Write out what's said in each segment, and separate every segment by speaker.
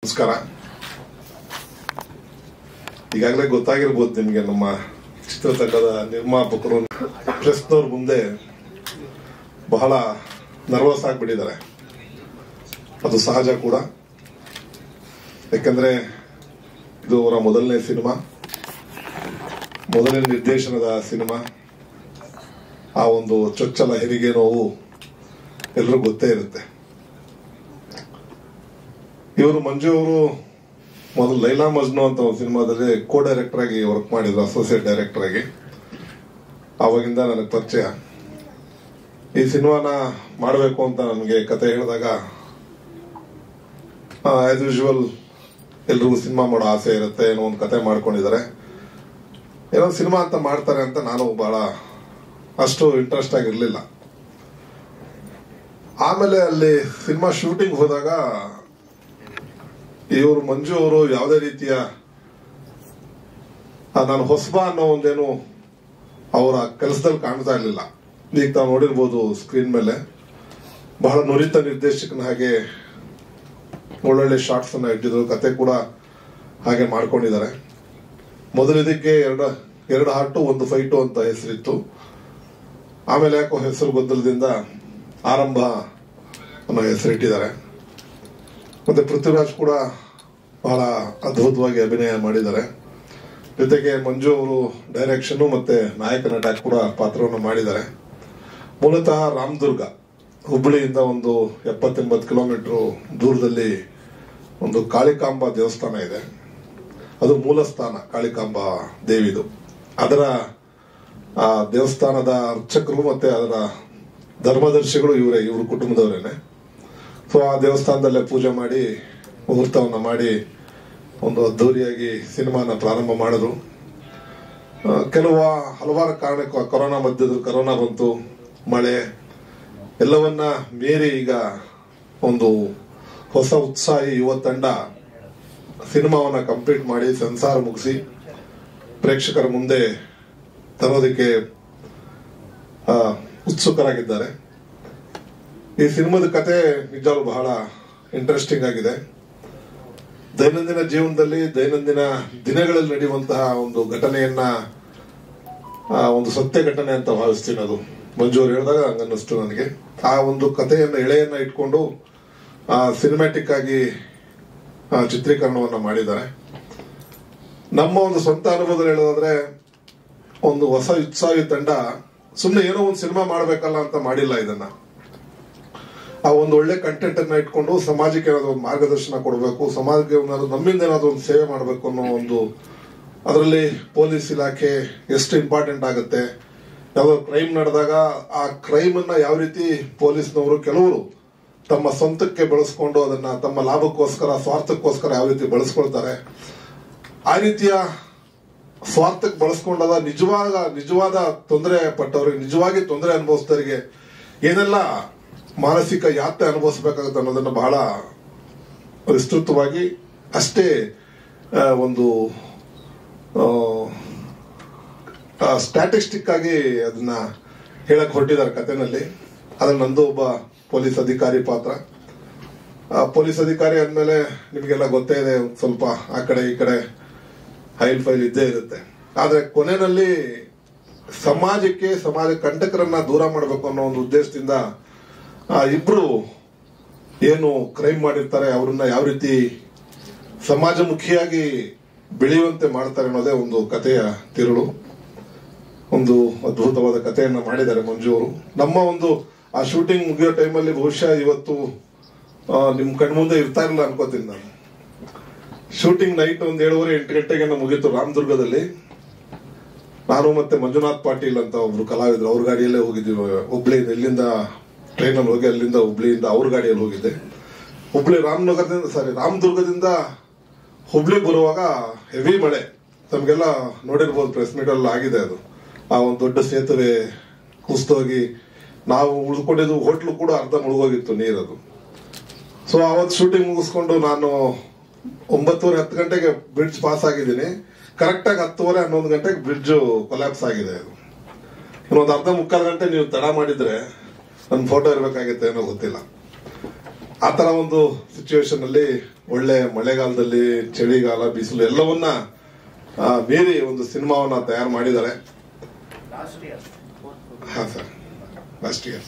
Speaker 1: ನಮಸ್ಕಾರ ಈಗಾಗಲೇ ಗೊತ್ತಾಗಿರ್ಬೋದು ನಿಮಗೆ ನಮ್ಮ ಚಿತ್ರತಂಡದ ನಿರ್ಮಾಪಕರು ಪ್ರೆಸ್ನವ್ರ ಮುಂದೆ ಬಹಳ ನರ್ವಸ್ ಆಗಿಬಿಟ್ಟಿದ್ದಾರೆ ಅದು ಸಹಜ ಕೂಡ ಯಾಕಂದ್ರೆ ಇದು ಅವರ ಮೊದಲನೇ ಸಿನಿಮಾ ಮೊದಲನೇ ನಿರ್ದೇಶನದ ಸಿನಿಮಾ ಆ ಒಂದು ಚೊಚ್ಚಲ ಹೆರಿಗೆ ನೋವು ಎಲ್ರಿಗೂ ಗೊತ್ತೇ ಇರುತ್ತೆ ಇವರು ಮಂಜು ಅವರು ಮೊದಲು ಲೈಲಾ ಮಜ್ನು ಅಂತ ಒಂದು ಸಿನಿಮಾದಲ್ಲಿ ಕೋ ಡೈರೆಕ್ಟರ್ ಆಗಿ ವರ್ಕ್ ಮಾಡಿದ್ರು ಅಸೋಸಿಯೇಟ್ ಡೈರೆಕ್ಟರ್ ಆಗಿ ಆವಾಗಿಂದ ನನಗೆ ಪರಿಚಯ ಈ ಸಿನಿಮಾನ ಮಾಡಬೇಕು ಅಂತ ನನಗೆ ಕತೆ ಹೇಳಿದಾಗ ಆಸ್ ಯೂಶುವಲ್ ಎಲ್ರಿಗೂ ಸಿನಿಮಾ ಮಾಡೋ ಆಸೆ ಇರುತ್ತೆ ಏನೋ ಒಂದು ಕತೆ ಮಾಡ್ಕೊಂಡಿದ್ದಾರೆ ಏನೋ ಸಿನಿಮಾ ಅಂತ ಮಾಡ್ತಾರೆ ಅಂತ ನಾನು ಬಹಳ ಅಷ್ಟು ಇಂಟ್ರೆಸ್ಟ್ ಆಗಿರ್ಲಿಲ್ಲ ಆಮೇಲೆ ಅಲ್ಲಿ ಸಿನಿಮಾ ಶೂಟಿಂಗ್ ಹೋದಾಗ ಇವರು ಮಂಜು ಅವರು ಯಾವುದೇ ರೀತಿಯ ಆ, ನಾನು ಹೊಸಬ ಅನ್ನೋ ಒಂದೇನು ಅವರ ಕೆಲಸದಲ್ಲಿ ಕಾಣ್ತಾ ಇರಲಿಲ್ಲ ಈಗ ತಾವು ನೋಡಿರ್ಬೋದು ಸ್ಕ್ರೀನ್ ಮೇಲೆ ಬಹಳ ನುರಿತ ನಿರ್ದೇಶಕನ ಹಾಗೆ ಒಳ್ಳೊಳ್ಳೆ ಶಾರ್ಟ್ಸ್ ಅನ್ನ ಇಟ್ಟಿದ್ರು ಕತೆ ಕೂಡ ಹಾಗೆ ಮಾಡ್ಕೊಂಡಿದ್ದಾರೆ ಮೊದಲು ಇದಕ್ಕೆ ಎರಡು ಎರಡು ಹಾಟು ಒಂದು ಫೈಟು ಅಂತ ಹೆಸರಿತ್ತು ಆಮೇಲೆ ಯಾಕೋ ಹೆಸರು ಗೊಂದಲದಿಂದ ಆರಂಭ ಅನ್ನೋ ಹೆಸರಿಟ್ಟಿದ್ದಾರೆ ಮತ್ತೆ ಪೃಥ್ವಿರಾಜ್ ಕೂಡ ಬಹಳ ಅದ್ಭುತವಾಗಿ ಅಭಿನಯ ಮಾಡಿದ್ದಾರೆ ಜೊತೆಗೆ ಮಂಜು ಅವರು ಡೈರೆಕ್ಷನ್ ಮತ್ತೆ ನಾಯಕ ನಟ ಕೂಡ ಪಾತ್ರವನ್ನು ಮಾಡಿದ್ದಾರೆ ಮೂಲತಃ ರಾಮದುರ್ಗ ಹುಬ್ಬಳ್ಳಿಯಿಂದ ಒಂದು ಎಪ್ಪತ್ತೆಂಬತ್ತು ಕಿಲೋಮೀಟರ್ ದೂರದಲ್ಲಿ ಒಂದು ಕಾಳಿಕಾಂಬ ದೇವಸ್ಥಾನ ಇದೆ ಅದು ಮೂಲ ಸ್ಥಾನ ಕಾಳಿಕಾಂಬ ದೇವಿದು ಅದರ ಆ ದೇವಸ್ಥಾನದ ಅರ್ಚಕರು ಮತ್ತೆ ಅದರ ಧರ್ಮದರ್ಶಿಗಳು ಇವರೇ ಇವ್ರ ಕುಟುಂಬದವರೇನೆ ಸೊ ಆ ದೇವಸ್ಥಾನದಲ್ಲೇ ಪೂಜೆ ಮಾಡಿ ಮುಹೂರ್ತವನ್ನ ಮಾಡಿ ಒಂದು ಅದ್ದೂರಿಯಾಗಿ ಸಿನಿಮಾನ ಪ್ರಾರಂಭ ಮಾಡಿದ್ರು ಆ, ಕೆಲವು ಹಲವಾರು ಕಾರಣಕ್ಕೆ ಕೊರೋನಾ ಮಧ್ಯದಲ್ಲಿ ಕೊರೋನಾ ಬಂತು ಮಳೆ ಎಲ್ಲವನ್ನ ಮೀರಿ ಈಗ ಒಂದು ಹೊಸ ಉತ್ಸಾಹಿ ಯುವ ತಂಡ ಸಿನಿಮಾವನ್ನ ಕಂಪ್ಲೀಟ್ ಮಾಡಿ ಸೆನ್ಸಾರ್ ಮುಗಿಸಿ ಪ್ರೇಕ್ಷಕರ ಮುಂದೆ ತರೋದಕ್ಕೆ ಆ, ಉತ್ಸುಕರಾಗಿದ್ದಾರೆ ಈ ಸಿನಿಮಾದ ಕತೆ ನಿಜವಾಗ್ಲೂ ಬಹಳ ಇಂಟ್ರೆಸ್ಟಿಂಗ್ ಆಗಿದೆ ದೈನಂದಿನ ಜೀವನದಲ್ಲಿ ದೈನಂದಿನ ದಿನಗಳಲ್ಲಿ ನಡೆಯುವಂತಹ ಒಂದು ಘಟನೆಯನ್ನ ಆ, ಒಂದು ಸತ್ಯ ಘಟನೆ ಅಂತ ಭಾವಿಸ್ತೀನಿ ಅದು ಮಂಜು ಅವ್ರು ಹೇಳಿದಾಗ ಹಂಗನ್ನಿಸ್ತು ನನಗೆ ಆ ಒಂದು ಕಥೆಯನ್ನ ಎಳೆಯನ್ನ ಇಟ್ಕೊಂಡು ಸಿನಿಮ್ಯಾಟಿಕ್ ಆಗಿ ಆ, ಚಿತ್ರೀಕರಣವನ್ನ ಮಾಡಿದ್ದಾರೆ ನಮ್ಮ ಒಂದು ಸ್ವಂತ ಅನುಭವದಲ್ಲಿ ಹೇಳೋದಾದ್ರೆ ಒಂದು ಹೊಸ ಉತ್ಸಾಹಿ ತಂಡ ಸುಮ್ಮನೆ ಏನೋ ಒಂದು ಸಿನಿಮಾ ಮಾಡಬೇಕಲ್ಲ ಅಂತ ಮಾಡಿಲ್ಲ ಇದನ್ನ ಆ ಒಂದು ಒಳ್ಳೆ ಕಂಟೆಂಟ್ ಅನ್ನ ಇಟ್ಕೊಂಡು ಸಮಾಜಕ್ಕೆ ಏನಾದ್ರು ಒಂದು ಮಾರ್ಗದರ್ಶನ ಕೊಡಬೇಕು ಸಮಾಜಕ್ಕೆ ಏನಾದ್ರು ನಮ್ಮಿಂದ ಏನಾದ್ರು ಒಂದು ಸೇವೆ ಮಾಡಬೇಕು ಅನ್ನೋ ಒಂದು ಅದರಲ್ಲಿ ಪೊಲೀಸ್ ಇಲಾಖೆ ಎಷ್ಟು ಇಂಪಾರ್ಟೆಂಟ್ ಆಗುತ್ತೆ ಯಾವುದೋ ಕ್ರೈಮ್ ನಡೆದಾಗ ಆ ಕ್ರೈಮ್ ಅನ್ನ ಯಾವ ರೀತಿ ಪೊಲೀಸ್ನವರು ಕೆಲವರು ತಮ್ಮ ಸ್ವಂತಕ್ಕೆ ಬಳಸ್ಕೊಂಡು ಅದನ್ನ ತಮ್ಮ ಲಾಭಕ್ಕೋಸ್ಕರ ಸ್ವಾರ್ಥಕ್ಕೋಸ್ಕರ ಯಾವ ರೀತಿ ಬಳಸ್ಕೊಳ್ತಾರೆ ಆ ರೀತಿಯ ಸ್ವಾರ್ಥಕ್ಕೆ ಬಳಸ್ಕೊಂಡಾಗ ನಿಜವಾದ ನಿಜವಾದ ತೊಂದರೆ ಪಟ್ಟವರಿಗೆ ನಿಜವಾಗಿ ತೊಂದರೆ ಅನುಭವಿಸಿದವರಿಗೆ ಏನೆಲ್ಲ ಮಾನಸಿಕ ಯಾತ್ರೆ ಅನುಭವಿಸಬೇಕಾಗುತ್ತೆ ಅನ್ನೋದನ್ನ ಬಹಳ ವಿಸ್ತೃತವಾಗಿ ಅಷ್ಟೇ ಆ, ಒಂದು ಸ್ಟ್ಯಾಟಿಸ್ಟಿಕ್ ಆಗಿ ಅದನ್ನ ಹೇಳಕ್ ಹೊರಟಿದ್ದಾರೆ ಕಥೆನಲ್ಲಿ ಅದ್ರಲ್ಲಿ ನಂದು ಒಬ್ಬ ಪೊಲೀಸ್ ಅಧಿಕಾರಿ ಪಾತ್ರ ಆ ಪೊಲೀಸ್ ಅಧಿಕಾರಿ ಅಂದ್ಮೇಲೆ ನಿಮಗೆಲ್ಲ ಗೊತ್ತೇ ಇದೆ ಒಂದ್ ಸ್ವಲ್ಪ ಆ ಕಡೆ ಈ ಕಡೆ ಹೈಲ್ ಫೈಲ್ ಇದ್ದೇ ಇರುತ್ತೆ ಆದ್ರೆ ಕೊನೆಯಲ್ಲಿ ಸಮಾಜಕ್ಕೆ ಸಮಾಜ ಕಂಟಕರನ್ನ ದೂರ ಮಾಡಬೇಕು ಅನ್ನೋ ಒಂದು ಉದ್ದೇಶದಿಂದ ಆ ಇಬ್ರು ಏನು ಕ್ರೈಮ್ ಮಾಡಿರ್ತಾರೆ ಅವ್ರನ್ನ ಯಾವ ರೀತಿ ಸಮಾಜಮುಖಿಯಾಗಿ ಬೆಳೆಯುವಂತೆ ಮಾಡ್ತಾರೆ ಅನ್ನೋದೇ ಒಂದು ಕಥೆಯ ತಿರುಳು ಒಂದು ಅದ್ಭುತವಾದ ಕಥೆಯನ್ನ ಮಾಡಿದ್ದಾರೆ ಮಂಜು ಅವರು ನಮ್ಮ ಒಂದು ಆ ಶೂಟಿಂಗ್ ಮುಗಿಯೋ ಟೈಮಲ್ಲಿ ಬಹುಶಃ ಇವತ್ತು ಆ, ನಿಮ್ ಕಣ್ಮುಂದೆ ಇರ್ತಾ ಇರಲಿಲ್ಲ ಅನ್ಕೋತೀನಿ ನಾನು ಶೂಟಿಂಗ್ ನೈಟ್ ಒಂದ್ ಏಳುವರೆ ಎಂಟು ಗಂಟೆಗೆ ಮುಗೀತು ರಾಮದುರ್ಗದಲ್ಲಿ ನಾನು ಮತ್ತೆ ಮಂಜುನಾಥ್ ಪಾಟೀಲ್ ಅಂತ ಒಬ್ರು ಕಲಾವಿದ್ರು ಅವ್ರ ಗಾಡಿಯಲ್ಲೇ ಹೋಗಿದ್ದೀವಿ ಹುಬ್ಳಿಯಿಂದ ಇಲ್ಲಿಂದ ಟ್ರೈನಲ್ಲಿ ಹೋಗಿ ಅಲ್ಲಿಂದ ಹುಬ್ಳಿಯಿಂದ ಅವ್ರ ಗಾಡಿಯಲ್ಲಿ ಹೋಗಿದ್ದೆ ಹುಬ್ಳಿ ರಾಮನಗರದಿಂದ ಸಾರಿ ರಾಮದುರ್ಗದಿಂದ ಹುಬ್ಳಿ ಬರುವಾಗ ಹೆವಿ ಮಳೆ ನಮ್ಗೆಲ್ಲ ನೋಡಿರ್ಬೋದು ಪ್ರೆಸ್ ಮೀಟ್ ಅಲ್ಲಿ ಆಗಿದೆ ಅದು ಆ ಒಂದು ದೊಡ್ಡ ಸೇತುವೆ ಕುಸ್ತೋಗಿ ನಾವು ಉಳ್ಕೊಂಡಿದ್ದು ಹೋಟ್ಲು ಕೂಡ ಅರ್ಧ ಮುಳುಗೋಗಿತ್ತು ನೀರದು ಸೊ ಅವತ್ತು ಶೂಟಿಂಗ್ ಮುಗಿಸ್ಕೊಂಡು ನಾನು ಒಂಬತ್ತುವರೆ ಹತ್ತು ಗಂಟೆಗೆ ಬ್ರಿಡ್ಜ್ ಪಾಸ್ ಆಗಿದ್ದೀನಿ ಕರೆಕ್ಟ್ ಆಗಿ ಹತ್ತುವರೆ ಹನ್ನೊಂದು ಗಂಟೆಗೆ ಬ್ರಿಡ್ಜ್ ಕೊಲ್ಯಾಪ್ಸ್ ಆಗಿದೆ ಅದು ಇನ್ನೊಂದು ಅರ್ಧ ಮುಕ್ಕಾಲು ಗಂಟೆ ನೀವು ತಡ ಮಾಡಿದ್ರೆ ನನ್ನ ಫೋಟೋ ಇರ್ಬೇಕಾಗಿತ್ತು ಏನೋ ಗೊತ್ತಿಲ್ಲ ಆ ತರ ಒಂದು ಸಿಚುವೇಶನ್ ಅಲ್ಲಿ ಒಳ್ಳೆ ಮಳೆಗಾಲದಲ್ಲಿ ಚಳಿಗಾಲ ಬಿಸಿಲು ಎಲ್ಲವನ್ನ ಆ, ಮೀರಿ ಒಂದು ಸಿನಿಮಾವನ್ನ ತಯಾರು ಮಾಡಿದ್ದಾರೆ ಹಾ ಸರ್ ಲಾಸ್ಟ್ ಇಯರ್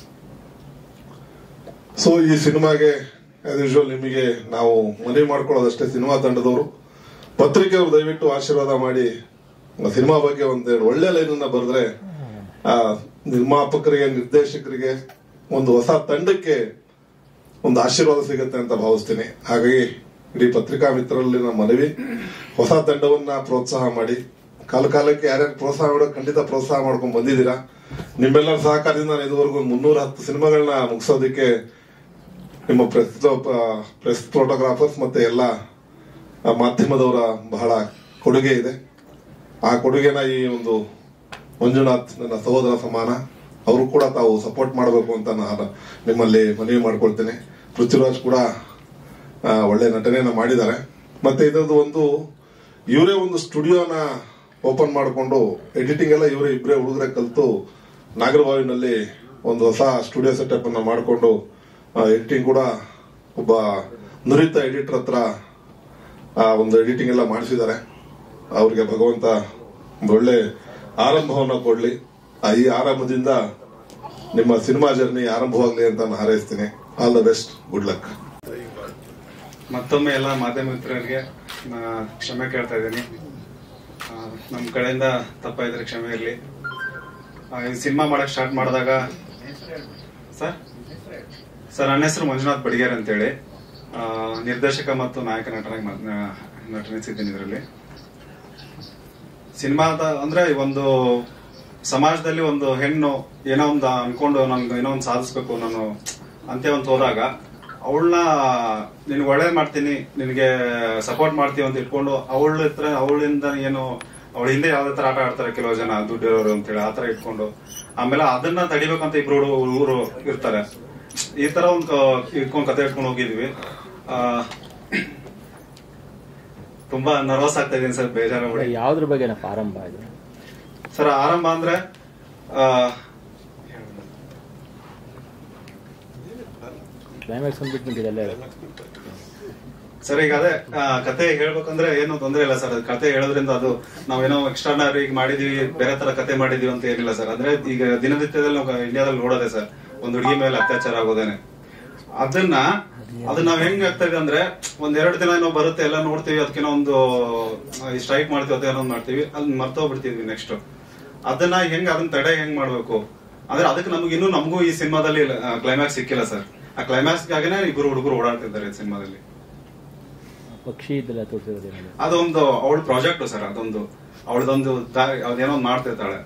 Speaker 1: ಸೊ ಈ ಸಿನಿಮಾಗೆ ಆಸ್ ಯೂಶುವಲ್ ನಿಮಗೆ ನಾವು ಮನವಿ ಮಾಡ್ಕೊಳ್ಳೋದಷ್ಟೇ ಸಿನಿಮಾ ತಂಡದವರು ಪತ್ರಿಕೆಯವರು ದಯವಿಟ್ಟು ಆಶೀರ್ವಾದ ಮಾಡಿ ಸಿನಿಮಾ ಬಗ್ಗೆ ಒಂದೆರಡು ಒಳ್ಳೆ ಲೈನ್ ಅನ್ನ ಬರೆದ್ರೆ ಆ, ನಿರ್ಮಾಪಕರಿಗೆ ನಿರ್ದೇಶಕರಿಗೆ ಒಂದು ಹೊಸ ತಂಡಕ್ಕೆ ಒಂದು ಆಶೀರ್ವಾದ ಸಿಗುತ್ತೆ ಅಂತ ಭಾವಿಸ್ತೀನಿ ಹಾಗಾಗಿ ಇಡೀ ಪತ್ರಿಕಾ ಮಿತ್ರರಲ್ಲಿ ನಮ್ಮ ಮನವಿ ಹೊಸ ತಂಡವನ್ನ ಪ್ರೋತ್ಸಾಹ ಮಾಡಿ ಕಾಲ ಕಾಲಕ್ಕೆ ಯಾರ್ಯಾರು ಪ್ರೋತ್ಸಾಹ ಮಾಡೋ ಖಂಡಿತ ಪ್ರೋತ್ಸಾಹ ಮಾಡ್ಕೊಂಡು ಬಂದಿದ್ದೀರಾ ನಿಮ್ಮೆಲ್ಲರ ಸಹಕಾರದಿಂದ ನಾನು ಇದುವರೆಗೂ ಒಂದು ಮುನ್ನೂರ ಹತ್ತು ಸಿನಿಮಾಗಳನ್ನ ಮುಗಿಸೋದಕ್ಕೆ ನಿಮ್ಮ ಪ್ರೆಸ್ ಪ್ರೆಸ್ ಫೋಟೋಗ್ರಾಫರ್ಸ್ ಮತ್ತೆ ಎಲ್ಲ ಆ, ಮಾಧ್ಯಮದವರ ಬಹಳ ಕೊಡುಗೆ ಇದೆ ಆ ಕೊಡುಗೆನ ಈ ಒಂದು ಮಂಜುನಾಥ್ ನನ್ನ ಸಹೋದರ ಸಮಾನ ಅವರು ಕೂಡ ತಾವು ಸಪೋರ್ಟ್ ಮಾಡಬೇಕು ಅಂತ ನಾನು ನಿಮ್ಮಲ್ಲಿ ಮನವಿ ಮಾಡ್ಕೊಳ್ತೇನೆ ಪೃಥ್ವಿರಾಜ್ ಕೂಡ ಆ, ಒಳ್ಳೆ ನಟನೆಯನ್ನ ಮಾಡಿದ್ದಾರೆ ಮತ್ತೆ ಇದರದ್ದು ಒಂದು ಇವರೇ ಒಂದು ಸ್ಟುಡಿಯೋನ ಓಪನ್ ಮಾಡಿಕೊಂಡು ಎಡಿಟಿಂಗ್ ಎಲ್ಲ ಇವರೇ ಇಬ್ಬರೇ ಹುಡುಗರೆ ಕಲಿತು ನಾಗರಬಾವಿನಲ್ಲಿ ಒಂದು ಹೊಸ ಸ್ಟುಡಿಯೋ ಸೆಟಪ್ ಅನ್ನ ಮಾಡಿಕೊಂಡು ಎಡಿಟಿಂಗ್ ಕೂಡ ಒಬ್ಬ ನುರಿತ ಎಡಿಟರ್ ಹತ್ರ ಆ ಒಂದು ಎಡಿಟಿಂಗ್ ಎಲ್ಲ ಮಾಡಿಸಿದ್ದಾರೆ ಅವ್ರಿಗೆ ಭಗವಂತ ಒಂದು ಒಳ್ಳೆ ಆರಂಭವನ್ನ ಕೊಡ್ಲಿ ಆ ಈ ಆರಂಭದಿಂದ ನಿಮ್ಮ ಸಿನಿಮಾ ಜರ್ನಿ ಆರಂಭವಾಗ್ಲಿ ಅಂತ ನಾನು ಹಾರೈಸ್ತೀನಿ all the best good luck
Speaker 2: ಮತ್ತೊಮ್ಮೆ ಎಲ್ಲ ಮಾಧ್ಯಮ ಮಿತ್ರರಿಗೆ ನಾ ಕ್ಷಮೆ ಕೇಳ್ತಾ ಇದ್ದೀನಿ ನಮ್ಮ ಕಡೆಯಿಂದ ತಪ್ಪಾಯಿದ್ರೆ ಕ್ಷಮೆ ಇರಲಿ ಈ ಸಿನಿಮಾ ಮಾಡಕ್ ಸ್ಟಾರ್ಟ್ ಮಾಡಿದಾಗ ಸರ್ ಸರ್ ನನ್ನ ಹೆಸರು ಮಂಜುನಾಥ್ ಬಡಿಗೇರ್ ಅಂತೇಳಿ ಆ, ನಿರ್ದೇಶಕ ಮತ್ತು ನಾಯಕ ನಟನಾಗಿ ಮ- ನ- ನಟನಿಸಿದ್ದೀನಿ ಇದರಲ್ಲಿ ಸಿನಿಮಾದ ಅಂದ್ರೆ ಒಂದು ಸಮಾಜದಲ್ಲಿ ಒಂದು ಹೆಣ್ಣು ಏನೋ ಒಂದು ಅನ್ಕೊಂಡು ನಂಗೆ ಏನೋ ಒಂದು ಸಾಧಿಸ್ಬೇಕು ನಾನು ಅಂತ ಒಂದು ಹೋದಾಗ ಅವಳನ್ನ ನಿನ್ಗೆ ಒಳ್ಳೇದ್ ಮಾಡ್ತೀನಿ ನಿನಗೆ ಸಪೋರ್ಟ್ ಮಾಡ್ತೀವಿ ಅಂತ ಇಟ್ಕೊಂಡು ಅವಳ ಹತ್ರ ಅವಳಿಂದ ಏನು ಅವಳ ಹಿಂದೆ ಯಾವ್ದೇ ತರ ಆಟ ಆಡ್ತಾರೆ ಕೆಲವು ಜನ ದುಡ್ಡಿರೋರು ಅಂತೇಳಿ ಆತರ ಇಟ್ಕೊಂಡು ಆಮೇಲೆ ಅದನ್ನ ತಡಿಬೇಕಂತ ಇಬ್ರು ಊರು ಇರ್ತಾರೆ ಈ ತರ ಒಂದು ಇಟ್ಕೊಂಡು ಕತೆ ಇಟ್ಕೊಂಡು ಹೋಗಿದ್ವಿ ಆ, ತುಂಬಾ ನರ್ವಸ್ ಆಗ್ತಾ ಇದೀನಿ ಸರ್ ಬೇಜಾರಾಗ್ಬಿಡಿ
Speaker 3: ಯಾವ್ದ್ರ ಬಗ್ಗೆನಪ್ಪ ಆರಂಭ ಇದು
Speaker 2: ಸರ್ ಆರಂಭ ಅಂದ್ರೆ ಆ,
Speaker 3: ಕ್ಲೈಮ್ಯಾಕ್ಸ್ ಬಂದ್ಬಿಟ್ಟು ಇದೆಲ್ಲ ಹೇಳೋದು
Speaker 2: ಸರ್ ಈಗ ಅದೇ ಆ, ಕತೆ ಹೇಳ್ಬೇಕಂದ್ರೆ ಏನು ತೊಂದ್ರೆ ಇಲ್ಲ ಸರ್ ಅದು ಕತೆ ಹೇಳೋದ್ರಿಂದ ಅದು ನಾವೇನೋ ಎಕ್ಸ್ಟ್ರಾನರಿ ಈಗ ಮಾಡಿದೀವಿ ಬೇರೆ ತರ ಕತೆ ಮಾಡಿದೀವಿ ಅಂತ ಏನಿಲ್ಲ ಸರ್ ಅಂದ್ರೆ ಈಗ ದಿನನಿತ್ಯದಲ್ಲಿ ನಾವು ಇಂಡಿಯಾದಲ್ಲಿ ನೋಡೋದೆ ಸರ್ ಒಂದು ಹುಡುಗಿ ಮೇಲೆ ಅತ್ಯಾಚಾರ ಆಗೋದೇನೆ ಅದನ್ನ ಅದು ನಾವ್ ಹೆಂಗ್ ಆಗ್ತಾ ಇದೆ ಅಂದ್ರೆ ಒಂದ್ ಎರಡು ದಿನ ಏನೋ ಬರುತ್ತೆ ಎಲ್ಲ ನೋಡ್ತೀವಿ ಅದಕ್ಕೇನೋ ಒಂದು ಸ್ಟ್ರೈಕ್ ಮಾಡ್ತೀವಿ ಅಥವಾ ಏನೋ ಒಂದ್ ಮಾಡ್ತೀವಿ ಅದನ್ನ ಮರ್ತೋಗ್ಬಿಡ್ತೀವಿ ನೆಕ್ಸ್ಟ್ ಅದನ್ನ ಹೆಂಗ್ ಅದನ್ನ ತಡೆ ಹೆಂಗ್ ಮಾಡ್ಬೇಕು ಅಂದ್ರೆ ಅದಕ್ಕೆ ನಮ್ಗೆ ಇನ್ನೂ ನಮಗೂ ಈ ಸಿನಿಮಾದಲ್ಲಿ ಕ್ಲೈಮ್ಯಾಕ್ಸ್ ಸಿಕ್ಕಿಲ್ಲ ಸರ್ ಆ ಕ್ಲೈಮ್ಯಾಕ್ಸ್ ಗಾಗನೇ ಇಬ್ಬರು ಹುಡುಗರು ಓಡಾಡ್ತಿದ್ದಾರೆ ಈ ಸಿನಿಮಾದಲ್ಲಿ
Speaker 3: ಪಕ್ಷಿ ಇದೆಲ್ಲ ತೋರಿಸಿರೋದು ಏನಿದೆ
Speaker 2: ಅದೊಂದು ಅವಳ ಪ್ರಾಜೆಕ್ಟ್ ಸರ್ ಅದೊಂದು ಅವಳದೊಂದು ದಾರಿ ಅದೇನೋ ಒಂದ್ ಮಾಡ್ತಿರ್ತಾಳೆ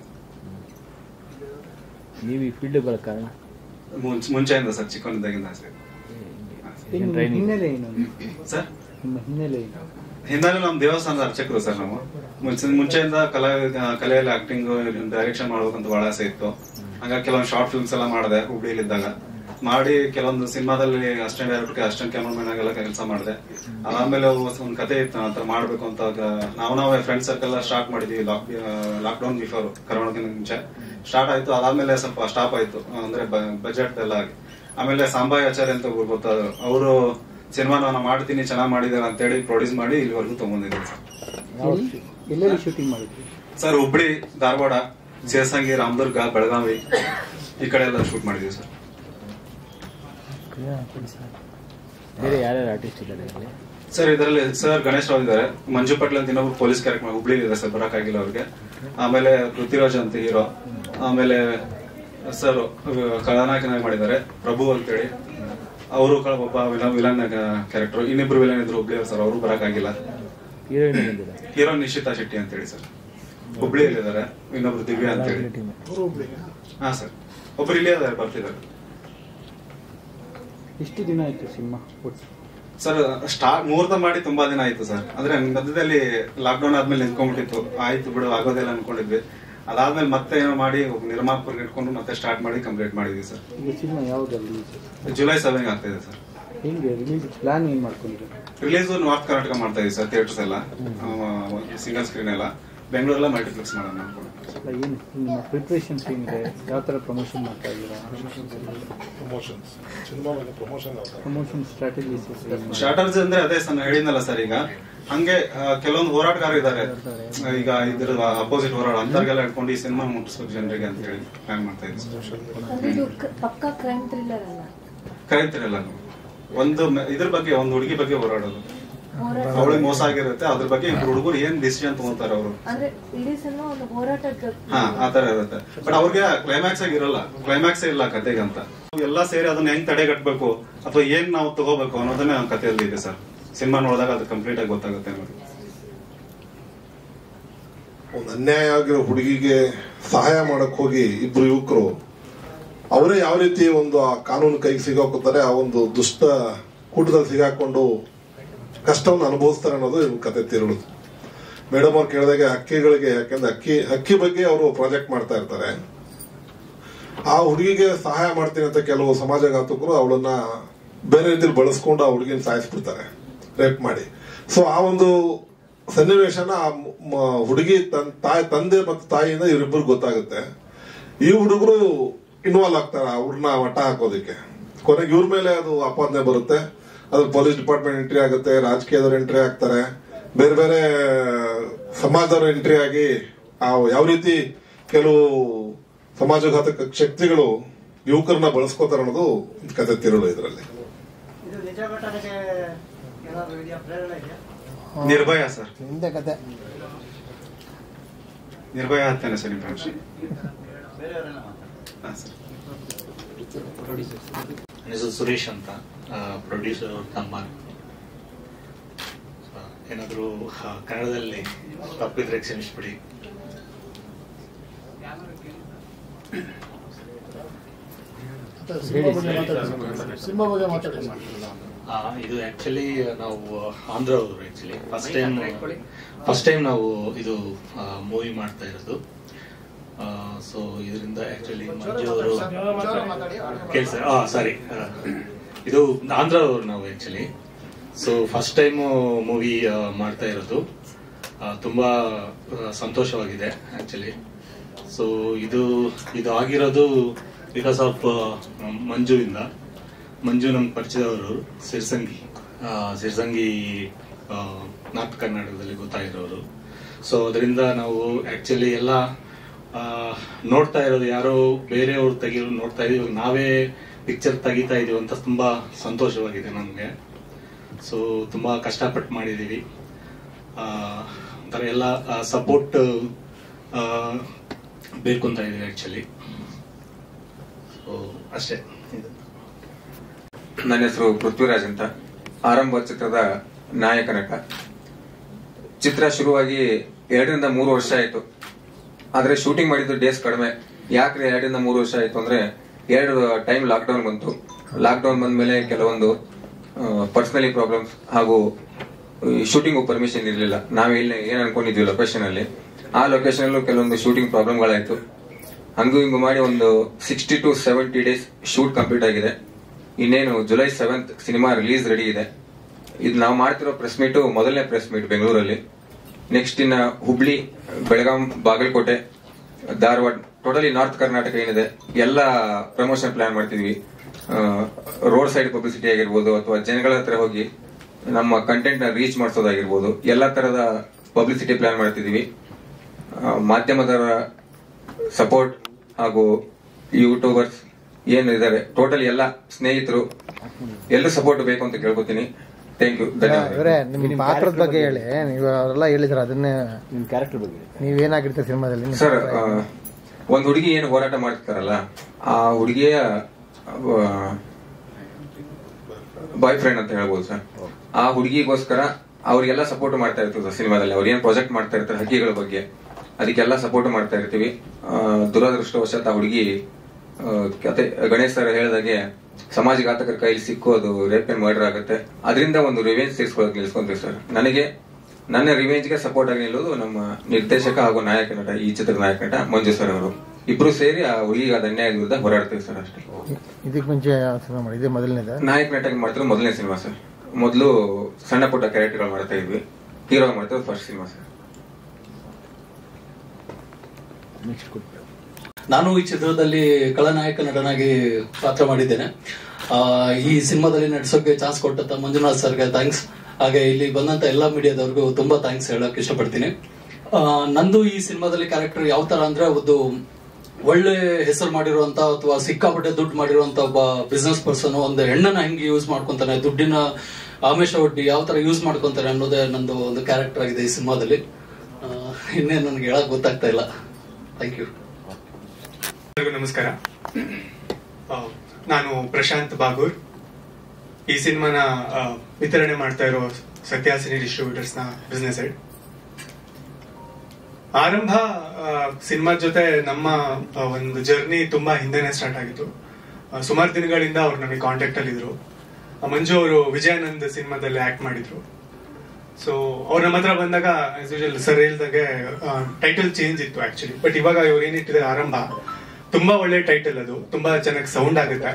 Speaker 3: ನೀವು ಈ ಫೀಲ್ಡ್ ಬರೋ ಕಾರಣ
Speaker 2: ಮುಂಚೆ ಮುಂಚೆಯಿಂದ ಸರ್ ಚಿಕ್ಕವನಿದ್ದಾಗಿಂದ ಸರ್
Speaker 3: ಏನ್
Speaker 4: ನಿಮ್ಮ
Speaker 3: ಟ್ರೈನಿಂಗ್
Speaker 4: ಹಿನ್ನೆಲೆ ಏನು
Speaker 2: ಸರ್
Speaker 4: ನಿಮ್ಮ ಹಿನ್ನೆಲೆ ಏನು
Speaker 2: ಹಿಂದೆ ನಮ್ಮ ದೇವಸ್ಥಾನದ ಅರ್ಚಕರು ಸರ್ ನಾವು ಮುಂಚೆ ಮುಂಚೆಯಿಂದ ಕಲಾ ಕಲೆಯಲ್ಲಿ ಆಕ್ಟಿಂಗ್ ಡೈರೆಕ್ಷನ್ ಮಾಡ್ಬೇಕಂತ ಬಹಳ ಆಸೆ ಇತ್ತು ಹಂಗಾಗಿ ಕೆಲವೊಂದು ಶಾರ್ಟ್ ಫಿಲ್ಮ್ಸ್ ಎಲ್ಲ ಮಾಡಿದೆ ಹುಬ್ಳಿಲಿದ್ದಾಗ ಮಾಡಿ ಕೆಲವೊಂದು ಸಿನಿಮಾದಲ್ಲಿ ಅಸಿಸ್ಟೆಂಟ್ ಡೈರೆಕ್ಟರ್ ಅಸಿಸ್ಟೆಂಟ್ ಕ್ಯಾಮರಾಮನ್ ಆಗೆಲ್ಲ ಕೆಲಸ ಮಾಡಿದೆ ಅದಾದ್ಮೇಲೆ ಒಂದು ಕತೆ ಇತ್ತು ಆ ಥರ ಮಾಡ್ಬೇಕು ಅಂತ ಆಗ ನಾವು ನಾವೇ ಫ್ರೆಂಡ್ ಸರ್ಕಲ್ ಸ್ಟಾರ್ಟ್ ಮಾಡಿದ್ವಿ ಲಾಕ್ ಲಾಕ್ಡೌನ್ ಬಿಫೋರ್ ಕರೋನಾಗಿನ ಮುಂಚೆ ಸ್ಟಾರ್ಟ್ ಆಯ್ತು ಅದಾದ್ಮೇಲೆ ಸ್ವಲ್ಪ ಸ್ಟಾಪ್ ಆಯ್ತು ಅಂದ್ರೆ ಬಜೆಟ್ ಎಲ್ಲ ಆಗಿ ಆಮೇಲೆ ಸಾಂಬಾಯಿ ಆಚಾರ್ಯ ಅಂತ ಒಬ್ರು ಗೊತ್ತಾದ್ರು ಅವರು ಸಿನಿಮಾ ನಾನು ಮಾಡ್ತೀನಿ ಚೆನ್ನಾಗಿ ಮಾಡಿದಾರೆ ಅಂತೇಳಿ ಪ್ರೊಡ್ಯೂಸ್ ಮಾಡಿ ಇಲ್ಲಿವರೆಗೂ ತಗೊಂಡಿದ್ದಾರೆ ಸರ್
Speaker 4: ಎಲ್ಲಿ ಎಲ್ಲೆಲ್ಲಿ ಶೂಟಿಂಗ್ ಮಾಡಿದ್ರಿ
Speaker 2: ಸರ್ ಹುಬ್ಳಿ ಧಾರವಾಡ ಸಿರಸಂಗಿ ರಾಮದುರ್ಗ ಬೆಳಗಾವಿ ಈ ಕಡೆ ಎಲ್ಲ ಶೂಟ್ ಮಾಡಿದೀವಿ ಸರ್
Speaker 3: ಬೇರೆ ಯಾರ್ಯಾರು ಆರ್ಟಿಸ್ಟ್ ಇದ್ದಾರೆ ಇಲ್ಲಿ
Speaker 2: ಸರ್ ಇದರಲ್ಲಿ ಸರ್ ಗಣೇಶ್ ರಾವ್ ಇದ್ದಾರೆ ಮಂಜು ಪಟ್ಲ ಅಂತ ಇನ್ನೊಬ್ರು ಪೊಲೀಸ್ ಕ್ಯಾರೆಕ್ಟರ್ ಹುಬ್ಳಿ ಇದೆ ಸರ್ ಬರಕ್ಕಾಗಿಲ್ಲ ಅವ್ರಿಗೆ ಆಮೇಲೆ ಪೃಥ್ವಿರಾಜ್ ಅಂತ ಹೀರೋ ಆಮೇಲೆ ಸರ್ ಖಳನಾಯಕನಾಗಿ ಮಾಡಿದ್ದಾರೆ ಪ್ರಭು ಅಂತೇಳಿ ಅವರು ಒಬ್ಬ ವಿಲನ್ ವಿಲನ್ ಕ್ಯಾರೆಕ್ಟರ್ ಇನ್ನಿಬ್ರು ವಿಲನ್ ಇದ್ರು ಹುಬ್ಳಿ ಸರ್ ಅವರು ಬರಕ್ಕಾಗಿಲ್ಲ
Speaker 3: ಹೀರೋಯಿನ್ ಬಂದಿದೆ
Speaker 2: ಹೀರೋ ನಿಶಿತಾ ಶೆಟ್ಟಿ ಅಂತೇಳಿ ಸರ್ ಹುಬ್ಳಿಯಲ್ಲಿದ್ದಾರೆ ಇನ್ನೊಬ್ರು ದಿವ್ಯಾ ಅಂತೇಳಿ ಹಾ ಸರ್ ಒಬ್ರು ಇಲ್ಲೇ ಇದ್ದಾರೆ ಬರ್ತಿದ್ದಾರೆ
Speaker 4: ಎಷ್ಟು ದಿನ ಆಯ್ತು ಸಿನಿಮಾ ಒಟ್ಟು
Speaker 2: ಸರ್ ಸ್ಟಾರ್ಟ್ ಮುಹೂರ್ತ ಮಾಡಿ ತುಂಬಾ ದಿನ ಆಯ್ತು ಸರ್ ಅಂದ್ರೆ ಮಧ್ಯದಲ್ಲಿ ಲಾಕ್ಡೌನ್ ಆದ್ಮೇಲೆ ನಿಂತ್ಕೊಂಡ್ಬಿಟ್ಟಿತ್ತು ಆಯ್ತು ಬಿಡು ಆಗೋದಿಲ್ಲ ಅನ್ಕೊಂಡಿದ್ವಿ ಅದಾದ್ಮೇಲೆ ಮತ್ತೆ ಏನೋ ಮಾಡಿ ಒಬ್ಬ ನಿರ್ಮಾಪಕರಿಗೆ ಇಟ್ಕೊಂಡು ಮತ್ತೆ ಸ್ಟಾರ್ಟ್ ಮಾಡಿ ಕಂಪ್ಲೀಟ್ ಮಾಡಿದ್ವಿ ಸರ್
Speaker 4: ಈಗ ಸಿನಿಮಾ ಯಾವ್ದಲ್ಲಿ
Speaker 2: ಜುಲೈ ಸೆವೆನ್ ಆಗ್ತಾ ಇದೆ ಸರ್
Speaker 4: ಹೆಂಗೆ ರಿಲೀಸ್ ಪ್ಲಾನ್ ಏನ್ ಮಾಡ್ಕೊಂಡಿದ್ದೀರಾ
Speaker 2: ರಿಲೀಸ್ ನಾರ್ತ್ ಕರ್ನಾಟಕ ಮಾಡ್ತಾ ಇದೀವಿ ಸರ್ ಥಿಯೇಟರ್ಸ್ ಎಲ್ಲ ಸಿಂಗಲ್ ಸ್ಕ್ರೀನ್ ಎಲ್ಲ ಬೆಂಗಳೂರಲ್ಲ ಮಲ್ಟಿಪ್ಲೆಕ್ಸ್ ಮಾಡೋಣ ಅನ್ಕೊಂಡು
Speaker 4: ಅಲ್ಲ ಏನು ನಿಮ್ಮ ಪ್ರಿಪ್ರೇಷನ್ಸ್ ಏನಿದೆ ಯಾವ ಥರ ಪ್ರಮೋಷನ್ ಮಾಡ್ತಾ ಇದ್ದೀರಾ
Speaker 1: ಪ್ರಮೋಷನ್ಸ್ ಸಿನಿಮಾ ಬಗ್ಗೆ ಪ್ರಮೋಷನ್
Speaker 4: ಪ್ರಮೋಷನ್ ಸ್ಟ್ರಾಟಜೀಸ್
Speaker 2: ಸ್ಟಾರ್ಟರ್ಸ್ ಅಂದ್ರೆ ಅದೇ ಸರ್ ನಾನು ಹೇಳಿದ್ನಲ್ಲ ಸರ್ ಈಗ ಹಂಗೆ ಆ, ಕೆಲವೊಂದು ಹೋರಾಟಗಾರ ಇದ್ದಾರೆ ಈಗ ಇದ್ರ ಅಪೋಸಿಟ್ ಹೋರಾಟ ಅಂತರ್ಗೆಲ್ಲ ಇಟ್ಕೊಂಡು ಈ ಸಿನಿಮಾ ಮುಟ್ಟಿಸ್ಬೇಕು ಜನರಿಗೆ ಅಂತ ಹೇಳಿ ಪ್ಲಾನ್ ಮಾಡ್ತಾ ಇದ್ದೀವಿ
Speaker 5: ಅಂದ್ರೆ ಇದು ಕ- ಪಕ್ಕಾ ಕ್ರೈಮ್ ಥ್ರಿಲ್ಲರ್ ಅಲ್ಲ
Speaker 2: ಕರೀತಿರಲ್ಲ ನಾವು ಒಂದು ಮ- ಇದ್ರ ಬಗ್ಗೆ ಒಂದು ಹುಡುಗಿ ಬಗ್ಗೆ ಹೋರಾಡೋದು
Speaker 5: ಹೋರಾಟ
Speaker 2: ಅವಳಿಗೆ ಮೋಸ ಆಗಿರುತ್ತೆ ಅದ್ರ ಬಗ್ಗೆ ಇಬ್ರು ಹುಡುಗರು ಏನ್ ಡಿಸಿಷನ್ ತಗೊಂತಾರೆ ಅವರು
Speaker 5: ಅಂದ್ರೆ ಇಡೀ ಸಿನಿಮಾ ಒಂದು ಹೋರಾಟದ
Speaker 2: ಹಾ ಆತರ ಇರುತ್ತೆ ಬಟ್ ಅವ್ರಿಗೆ ಕ್ಲೈಮ್ಯಾಕ್ಸ್ ಆಗಿ ಇರಲ್ಲ ಕ್ಲೈಮ್ಯಾಕ್ಸ್ ಇಲ್ಲ ಕತೆಗೆ ಅಂತ ಎಲ್ಲ ಸೇರಿ ಅದನ್ನ ಹೆಂಗ್ ತಡೆಗಟ್ಟಬೇಕು ಅಥವಾ ಏನ್ ನಾವು ತಗೋಬೇಕು ಅನ್ನೋದನ್ನೇ ನಮ್ಮ ಕಥೆಯಲ್ಲಿ ಇದೆ ಸರ್ ಸಿನಿಮಾ ನೋಡಿದಾಗ ಅದು ಕಂಪ್ಲೀಟ್ ಆಗಿ ಗೊತ್ತಾಗುತ್ತೆ ನೋಡಿ
Speaker 1: ಒಂದು ಅನ್ಯಾಯ ಆಗಿರೋ ಹುಡುಗಿಗೆ ಸಹಾಯ ಮಾಡಕ್ ಹೋಗಿ ಇಬ್ರು ಯುವಕರು ಅವರೇ ಯಾವ ರೀತಿ ಒಂದು ಆ ಕಾನೂನು ಕೈಗೆ ಸಿಗಾಕೋತಾರೆ ಆ ಒಂದು ದುಷ್ಟ ಕೂಟದಲ್ಲಿ ಸಿಗಾಕೊಂಡು ಕಷ್ಟವನ್ನು ಅನುಭವಿಸ್ತಾರೆ ಅನ್ನೋದು ಇವ್ರ ಕತೆ ತಿರುಳುದು ಮೇಡಮ್ ಅವ್ರು ಕೇಳಿದಾಗೆ ಹಕ್ಕಿಗಳಿಗೆ ಯಾಕಂದ್ರೆ ಹಕ್ಕಿ ಹಕ್ಕಿ ಬಗ್ಗೆ ಅವರು ಪ್ರಾಜೆಕ್ಟ್ ಮಾಡ್ತಾ ಇರ್ತಾರೆ ಆ ಹುಡುಗಿಗೆ ಸಹಾಯ ಮಾಡ್ತೀನಿ ಅಂತ ಕೆಲವು ಸಮಾಜಘಾತಕರು ಅವಳನ್ನ ಬೇರೆ ರೀತಿಯಲ್ಲಿ ಬಳಸ್ಕೊಂಡು ಆ ಹುಡುಗಿನ ಸಾಯಿಸ್ಬಿಡ್ತಾರೆ ರೇಪ್ ಮಾಡಿ ಸೊ ಆ ಒಂದು ಸನ್ನಿವೇಶನ ಆ ಮ- ಮ- ಹುಡುಗಿ ತನ್ ತಾಯಿ ತಂದೆ ಮತ್ತು ತಾಯಿಯಿಂದ ಇವರಿಬ್ಬರು ಗೊತ್ತಾಗುತ್ತೆ ಈ ಹುಡುಗರು ಇನ್ವಾಲ್ವ್ ಆಗ್ತಾರೆ ಅವ್ರನ್ನ ಮಟ್ಟ ಹಾಕೋದಕ್ಕೆ ಕೊನೆಗೆ ಇವ್ರ ಮೇಲೆ ಅದು ಆಪಾದನೆ ಬರುತ್ತೆ ಅದು ಪೊಲೀಸ್ ಡಿಪಾರ್ಟ್ಮೆಂಟ್ ಎಂಟ್ರಿ ಆಗುತ್ತೆ ರಾಜಕೀಯದವ್ರು ಎಂಟ್ರಿ ಆಗ್ತಾರೆ ಬೇರೆ ಬೇರೆ ಸಮಾಜದವ್ರು ಎಂಟ್ರಿ ಆಗಿ ಆ ಯಾವ ರೀತಿ ಕೆಲವು ಸಮಾಜಘಾತಕ ಶಕ್ತಿಗಳು ಯುವಕರನ್ನ ಬಳಸ್ಕೋತಾರೆ ಅನ್ನೋದು ಕತೆ ತಿರುಳು ಇದರಲ್ಲಿ
Speaker 6: ಇದು ನಿಜ ಘಟನೆಗೆ ಏನಾದ್ರು ಇದೆಯಾ ಪ್ರೇರಣೆ ಇದೆಯಾ
Speaker 2: ನಿರ್ಭಯ ಸರ್
Speaker 7: ಹಿಂದೆ ಕತೆ
Speaker 2: ನಿರ್ಭಯ ಹತ್ತೇನೆ ಸರ್ ನಿಮ್ಮ
Speaker 6: ಬೇರೆಯವರೆಲ್ಲ ಮಾತಾಡ್ತಾರೆ
Speaker 2: ಹಾ ಸರ್
Speaker 8: ನನ್ನ ಹೆಸರು ಸುರೇಶ್ ಅಂತ ಪ್ರೊಡ್ಯೂಸರ್ ತಮ್ಮ So, ಏನಾದರೂ ಆ, ಕನ್ನಡದಲ್ಲಿ ತಪ್ಪಿದ್ರೆ ಕ್ಷಮಿಸ್ಬಿಡಿ
Speaker 7: ಸಿನಿಮಾ ಬಗ್ಗೆ ಮಾತಾಡಿ ಸಿನಿಮಾ ಬಗ್ಗೆ ಮಾತಾಡಿ
Speaker 8: ಆ, ಇದು ಆಕ್ಚುಲಿ ನಾವು ಆಂಧ್ರವರು actually first time first time ನಾವು ಇದು ಮೂವಿ ಮಾಡ್ತಾ ಇರೋದು ಸೊ ಇದರಿಂದ ಆಕ್ಚುಲಿ ಮಂಜು ಅವರು ಕೇಳಿಸ ಆ ಸಾರಿ ಇದು ಆಂಧ್ರದವ್ರು ನಾವು actually so first time movie ಮಾಡ್ತಾ ಇರೋದು ಆ, ತುಂಬಾ ಆ, ಸಂತೋಷವಾಗಿದೆ ಆಕ್ಚುಲಿ ಸೊ ಇದು ಇದು ಆಗಿರೋದು ಬಿಕಾಸ್ ಆಫ್ ಮಂಜುವಿಂದ ಮಂಜು ನಮ್ಗೆ ಪರಿಚಯದವರು ಸಿರ್ಸಂಗಿ ಆ, ಸಿರ್ಸಂಗಿ ಆ, ನಾರ್ತ್ ಕರ್ನಾಟಕದಲ್ಲಿ ಗೊತ್ತಾಗಿರೋರು ಸೊ ಅದರಿಂದ ನಾವು ಆಕ್ಚುಲಿ ಎಲ್ಲ ಆ, ನೋಡ್ತಾ ಇರೋದು ಯಾರೋ ಬೇರೆಯವ್ರು ತೆಗಿರೋ ನೋಡ್ತಾ ಇದೀವಿ ಇವಾಗ ನಾವೇ ಪಿಕ್ಚರ್ ತೆಗಿತಾ ಇದೀವಿ ಅಂತ ತುಂಬಾ ಸಂತೋಷವಾಗಿದೆ ನಮಗೆ ಸೊ ತುಂಬಾ ಕಷ್ಟಪಟ್ಟು ಮಾಡಿದೀವಿ ಆ, ಒಂಥರ ಎಲ್ಲ ಸಪೋರ್ಟ್ ಬೇಕು ಅಂತ ಇದೀವಿ ಆಕ್ಚುಲಿ ಸೊ ಅಷ್ಟೇ ಇದು
Speaker 9: ನನ್ನ ಹೆಸರು ಪೃಥ್ವಿರಾಜ್ ಅಂತ ಆರಂಭ ಚಿತ್ರದ ನಾಯಕ ನಟ ಚಿತ್ರ ಶುರುವಾಗಿ ಎರಡರಿಂದ ಮೂರು ವರ್ಷ ಆಯ್ತು ಆದ್ರೆ ಶೂಟಿಂಗ್ ಮಾಡಿದ್ದು ಡೇಸ್ ಕಡಿಮೆ ಯಾಕ್ರೆ ಎರಡರಿಂದ ಮೂರು ವರ್ಷ ಆಯ್ತು ಅಂದ್ರೆ ಎರಡು ಟೈಮ್ ಲಾಕ್ಡೌನ್ ಬಂತು ಲಾಕ್ಡೌನ್ ಬಂದ್ಮೇಲೆ ಕೆಲವೊಂದು ಪರ್ಸನಲಿ ಪ್ರಾಬ್ಲಮ್ಸ್ ಹಾಗೂ ಶೂಟಿಂಗ್ ಪರ್ಮಿಷನ್ ಇರಲಿಲ್ಲ ನಾವು ಇಲ್ಲಿ ಏನ್ ಅನ್ಕೊಂಡಿದ್ವಿ ಲೊಕೇಶನ್ ಅಲ್ಲಿ ಆ ಲೊಕೇಶನ್ ಅಲ್ಲೂ ಕೆಲವೊಂದು ಶೂಟಿಂಗ್ ಪ್ರಾಬ್ಲಮ್ಗಳಾಯ್ತು ಹಂಗು ಹಿಂಗು ಮಾಡಿ ಒಂದು sixty to seventy days shoot complete ಆಗಿದೆ ಇನ್ನೇನು July seventh cinema release ready ಇದೆ ಇದು ನಾವು ಮಾಡ್ತಿರೋ ಪ್ರೆಸ್ ಮೀಟು ಮೊದಲನೇ ಪ್ರೆಸ್ ಮೀಟ್ ಬೆಂಗಳೂರಲ್ಲಿ ನೆಕ್ಸ್ಟ್ ಇನ್ನ ಹುಬ್ಳಿ ಬೆಳಗಾಂ ಬಾಗಲಕೋಟೆ ಧಾರವಾಡ ಟೋಟಲಿ ನಾರ್ತ್ ಕರ್ನಾಟಕ ಏನಿದೆ ಎಲ್ಲ ಪ್ರಮೋಷನ್ ಪ್ಲಾನ್ ಮಾಡ್ತಿದ್ವಿ ರೋಡ್ ಸೈಡ್ ಪಬ್ಲಿಸಿಟಿ ಆಗಿರ್ಬೋದು ಅಥವಾ ಜನಗಳ ಹತ್ರ ಹೋಗಿ ನಮ್ಮ ಕಂಟೆಂಟ್ ನ ರೀಚ್ ಮಾಡಿಸೋದಾಗಿರ್ಬೋದು ಎಲ್ಲ ತರದ ಪಬ್ಲಿಸಿಟಿ ಪ್ಲಾನ್ ಮಾಡ್ತಿದೀವಿ ಆ, ಮಾಧ್ಯಮದವರ ಸಪೋರ್ಟ್ ಹಾಗೂ ಯೂಟ್ಯೂಬರ್ಸ್ ಏನು ಇದ್ದಾರೆ ಟೋಟಲ್ ಎಲ್ಲ ಸ್ನೇಹಿತರು ಎಲ್ಲರೂ ಸಪೋರ್ಟ್ ಬೇಕು ಅಂತ ಕೇಳ್ಕೊತೀನಿ ಥ್ಯಾಂಕ್ ಯು ಧನ್ಯವಾದ
Speaker 7: ಇವರೇ ನಿಮ್ ಪಾತ್ರದ ಬಗ್ಗೆ ಹೇಳಿ ನೀವು ಅವರೆಲ್ಲ ಹೇಳಿದ್ರ ಅದನ್ನೇ
Speaker 3: ನಿಮ್ಮ ಕ್ಯಾರೆಕ್ಟರ್ ಬಗ್ಗೆ
Speaker 7: ನೀವೇನಾಗಿರ್ತೀರಿ ಸಿನಿಮಾದಲ್ಲಿ ನಿಮ್
Speaker 9: ಸರ್
Speaker 7: ಪಾತ್ರ ಏನು?
Speaker 9: ಒಂದ್ ಹುಡುಗಿ ಏನು ಹೋರಾಟ ಮಾಡ್ತಾರಲ್ಲ ಆ ಹುಡುಗಿಯ ಬಾಯ್ ಫ್ರೆಂಡ್ ಅಂತ ಹೇಳ್ಬೋದು ಸರ್ ಆ ಹುಡುಗಿಗೋಸ್ಕರ ಅವ್ರಿಗೆಲ್ಲ ಸಪೋರ್ಟ್ ಮಾಡ್ತಾ ಇರ್ತೀವಿ ಸರ್ ಸಿನಿಮಾದಲ್ಲಿ ಅವ್ರು ಏನ್ ಪ್ರಾಜೆಕ್ಟ್ ಮಾಡ್ತಾ ಇರ್ತಾರೆ ಹಕ್ಕಿಗಳ ಬಗ್ಗೆ ಅದಕ್ಕೆಲ್ಲ ಸಪೋರ್ಟ್ ಮಾಡ್ತಾ ಇರ್ತೀವಿ ಆ, ದುರದೃಷ್ಟವಶಾತ್ ಆ ಹುಡುಗಿ ಆ, ಕತೆ ಗಣೇಶ್ ಸರ್ ಹೇಳಿದಾಗೆ ಸಮಾಜಘಾತಕರ ಕೈಲಿ ಸಿಕ್ಕು ಅದು ರೇಪ್ ಅಂಡ್ ಮರ್ಡರ್ ಆಗುತ್ತೆ ಅದರಿಂದ ಒಂದು ರಿವೆಂಜ್ ತೀರ್ಸ್ಕೊಳಕ್ ನಿಲ್ಸ್ಕೊಂತೀವಿ ಸರ್ ನನಗೆ ನನ್ನ ರಿವೆಂಜ್ಗೆ ಸಪೋರ್ಟ್ ಆಗಿ ನಿಲ್ಲೋದು ನಮ್ಮ ನಿರ್ದೇಶಕ ಹಾಗೂ ನಾಯಕ ನಟ ಈ ಚಿತ್ರದ ನಾಯಕ ನಟ ಮಂಜು ಸರ್ ಅವರು ಇಬ್ರು ಸೇರಿ ಆ ಹುಡುಗಿಗೆ ಅದ ಅನ್ಯಾಯದ ವಿರುದ್ಧ ಹೋರಾಡ್ತೀವಿ ಸರ್ ಅಷ್ಟೇ
Speaker 7: ಇದಕ್ ಮುಂಚೆ ಯಾವ ಸಿನಿಮಾ ಮಾಡಿ ಇದೇ ಮೊದಲನೇದ
Speaker 9: ನಾಯಕ ನಟ ಮಾಡ್ತಿರೋ ಮೊದಲನೇ ಸಿನಿಮಾ ಸರ್ ಮೊದಲು ಸಣ್ಣ ಪುಟ್ಟ ಕ್ಯಾರೆಕ್ಟರ್ಗಳು ಮಾಡ್ತಾ ಇದ್ವಿ ಹೀರೋ ಮಾಡ್ತಿರೋದು ಫಸ್ಟ್ ಸಿನಿಮಾ ಸರ್
Speaker 3: ನೆಕ್ಸ್ಟ್ ಕೊಟ್ಟು
Speaker 10: ನಾನು ಈ ಚಿತ್ರದಲ್ಲಿ ಖಳನಾಯಕ ನಟನಾಗಿ ಪಾತ್ರ ಮಾಡಿದ್ದೇನೆ ಆ, ಈ ಸಿನಿಮಾದಲ್ಲಿ ನಟಿಸೋಕೆ ಚಾನ್ಸ್ ಕೊಟ್ಟಂತ ಮಂಜುನಾಥ್ ಸರ್ಗೆ ಥ್ಯಾಂಕ್ಸ್ ಹಾಗೆ ಇಲ್ಲಿ ಬಂದಂತ ಎಲ್ಲಾ ಮೀಡಿಯಾದವ್ರಿಗೂ ತುಂಬಾ ಥ್ಯಾಂಕ್ಸ್ ಹೇಳಕ್ ಇಷ್ಟಪಡ್ತೀನಿ ಆ, ನಂದು ಈ ಸಿನಿಮಾದಲ್ಲಿ ಕ್ಯಾರೆಕ್ಟರ್ ಯಾವ ತರ ಅಂದ್ರೆ ಒಂದು ಒಳ್ಳೆ ಹೆಸರು ಮಾಡಿರುವಂತ ಅಥವಾ ಸಿಕ್ಕಾಪಟ್ಟೆ ದುಡ್ಡು ಮಾಡಿರುವಂತ ಒಬ್ಬ ಬಿಸ್ನೆಸ್ ಪರ್ಸನ್ ಒಂದು ಹೆಣ್ಣನ್ನ ಹೆಂಗೆ ಯೂಸ್ ಮಾಡ್ಕೊಂತಾನೆ ದುಡ್ಡಿನ ಆಮೇಶ ಒಡ್ಡಿ ಯಾವ ತರ ಯೂಸ್ ಮಾಡ್ಕೊಂತಾರೆ ಅನ್ನೋದೇ ನಂದು ಒಂದು ಕ್ಯಾರೆಕ್ಟರ್ ಆಗಿದೆ ಈ ಸಿನಿಮಾದಲ್ಲಿ ಆ, ಇನ್ನೇನು ನನಗೆ ಹೇಳಕ್ ಗೊತ್ತಾಗ್ತಾ ಇಲ್ಲ ಥ್ಯಾಂಕ್ ಯು
Speaker 11: ಎಲ್ಲರಿಗೂ ನಮಸ್ಕಾರ ಆ, ನಾನು ಪ್ರಶಾಂತ್ ಬಾಗೂರ್ ಈ ಸಿನಿಮಾನ ಆ, ವಿತರಣೆ ಮಾಡ್ತಾ ಇರೋ ಸತ್ಯಾಸಿನಿ ಡಿಸ್ಟ್ರಿಬ್ಯೂಟರ್ಸ್ ನ ಬಿಸ್ನೆಸ್ ಹೆಡ್ ಆರಂಭ ಸಿನಿಮಾ ಜೊತೆ ನಮ್ಮ ಆ, ಒಂದು ಜರ್ನಿ ತುಂಬಾ ಹಿಂದೆನೆ ಸ್ಟಾರ್ಟ್ ಆಗಿತ್ತು ಆ, ಸುಮಾರು ದಿನಗಳಿಂದ ಅವ್ರು ನಮಗೆ ಕಾಂಟ್ಯಾಕ್ಟ್ ಅಲ್ಲಿ ಇದ್ರು ಆ, ಮಂಜು ಅವರು ವಿಜಯಾನಂದ್ ಸಿನಿಮಾದಲ್ಲಿ ಆಕ್ಟ್ ಮಾಡಿದ್ರು ಸೊ ಅವ್ರ ನಮ್ಮ ಹತ್ರ ಬಂದಾಗ ಆಸ್ ಯೂಶಲ್ ಸರ್ ಹೇಳ್ದಾಗೆ ಟೈಟಲ್ ಚೇಂಜ್ ಇತ್ತು ಆಕ್ಚುಲಿ ಬಟ್ ಇವಾಗ ಇವ್ರು ಏನಿಟ್ಟಿದ್ದಾರೆ ಆರಂಭ ತುಂಬಾ ಒಳ್ಳೆ ಟೈಟಲ್ ಅದು ತುಂಬಾ ಚೆನ್ನಾಗಿ ಸೌಂಡ್ ಆಗುತ್ತೆ